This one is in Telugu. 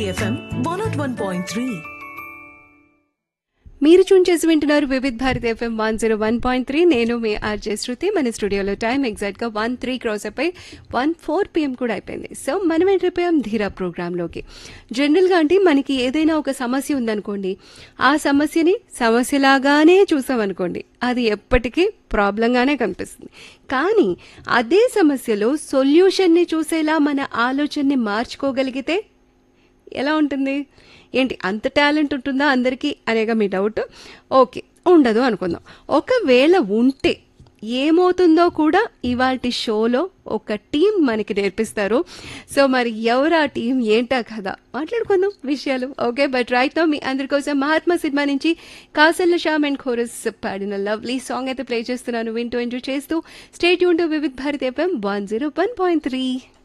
Bharati FM one naught one point three మీరు చూన్ చేసి వింటున్నారు Vividh Bharati FM one zero one point three నేను మీ ఆర్జే శృతి మన స్టూడియోలో టైం ఎగ్జాక్ట్ గా వన్ త్రీ క్రాస్ అయిపోయి వన్ ఫోర్ పిఎం కూడా అయిపోయింది సో మనం ఎంట్రిపోయాం ధీరా ప్రోగ్రాంలోకి జనరల్గా అంటే మనకి ఏదైనా ఒక సమస్య ఉందనుకోండి ఆ సమస్యని సమస్యలాగానే చూసామనుకోండి అది ఎప్పటికీ ప్రాబ్లంగానే కనిపిస్తుంది కానీ అదే సమస్యలో సొల్యూషన్ని చూసేలా మన ఆలోచనని మార్చుకోగలిగితే ఎలా ఉంటుంది ఏంటి అంత టాలెంట్ ఉంటుందా అందరికీ అనేగా మీ డౌట్ ఓకే ఉండదు అనుకుందాం ఒకవేళ ఉంటే ఏమవుతుందో కూడా ఇవాటి షోలో ఒక టీం మనకి నేర్పిస్తారు సో మరి ఎవరు ఆ టీం ఏంటా కదా మాట్లాడుకుందాం విషయాలు ఓకే బట్ రైట్ నో మీ అందరి కోసం మహాత్మా సినిమా నుంచి కాసల్ల శ్యామ్ అండ్ ఖోరస్ పాడిన లవ్లీ సాంగ్ అయితే ప్లే చేస్తున్నాను వింటూ ఎంజాయ్ చేస్తూ స్టేట్ యూన్ to Vividh Bharati FM one zero one point three